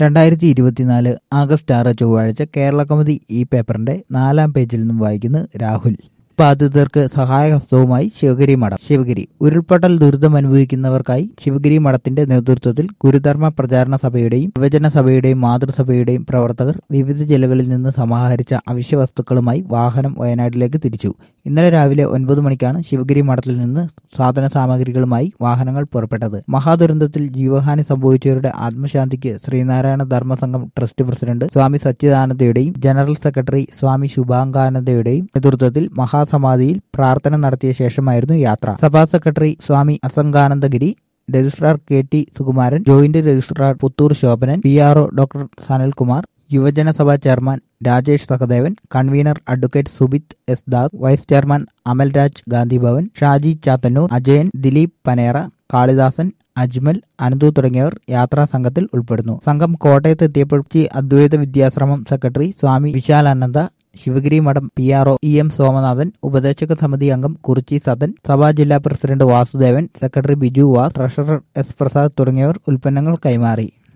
രണ്ടായിരത്തി ഇരുപത്തിനാല് ആഗസ്റ്റ് ആറ് ചൊവ്വാഴ്ച കേരള കൗമുദി ഈ പേപ്പറിന്റെ നാലാം പേജിൽ നിന്നും വായിക്കുന്നു രാഹുൽ ബാധിതർക്ക് സഹായഹസ്തവുമായി ശിവഗിരി മഠം ശിവഗിരി ഉരുൾപൊട്ടൽ ദുരിതം അനുഭവിക്കുന്നവർക്കായി ശിവഗിരി മഠത്തിന്റെ നേതൃത്വത്തിൽ ഗുരുധർമ്മ പ്രചാരണ സഭയുടെയും യുവജന സഭയുടെയും മാതൃസഭയുടെയും പ്രവർത്തകർ വിവിധ ജില്ലകളിൽ നിന്ന് സമാഹരിച്ച അവശ്യ വസ്തുക്കളുമായി വാഹനം വയനാട്ടിലേക്ക് തിരിച്ചു ഇന്നലെ രാവിലെ ഒൻപത് മണിക്കാണ് ശിവഗിരി മഠത്തിൽ നിന്ന് സാധന സാമഗ്രികളുമായി വാഹനങ്ങൾ പുറപ്പെട്ടത് മഹാദുരന്തത്തിൽ ജീവഹാനി സംഭവിച്ചവരുടെ ആത്മശാന്തിക്ക് ശ്രീനാരായണ ധർമ്മസംഘം ട്രസ്റ്റ് പ്രസിഡന്റ് സ്വാമി സച്ചിദാനന്ദയുടെയും ജനറൽ സെക്രട്ടറി സ്വാമി ശുഭാംഗാനന്ദയുടെയും നേതൃത്വത്തിൽ മഹാസമാധിയിൽ പ്രാർത്ഥന നടത്തിയ ശേഷമായിരുന്നു യാത്ര സഭാ secretary Swami Asanganandagiri registrar K T Sukumaran joint registrar Puthur Shobhanan P R doctor Sanalkumar യുവജന സഭാ chairman Rajesh Sahadevan convener advocate Subith S Das vice chairman Amalraj Gandhi Bhavan Shaji Chathannoor Ajayan Dileep Panera Kalidasan Ajmal Ananthu തുടങ്ങിയവർ യാത്രാ സംഘത്തിൽ ഉൾപ്പെടുന്നു സംഘം കോട്ടയത്ത് എത്തിയപ്പോൾ Advaita വിദ്യാശ്രമം secretary Swami Vishalananda Sivagiri Mutt P R O E M Somanathan ഉപദേശക സമിതി അംഗം കുറിച്ചി സദൻ സഭാ ജില്ലാ president Vasudevan secretary Biju Vas treasurer S Prasad തുടങ്ങിയവർ ഉൽപ്പന്നങ്ങൾ കൈമാറി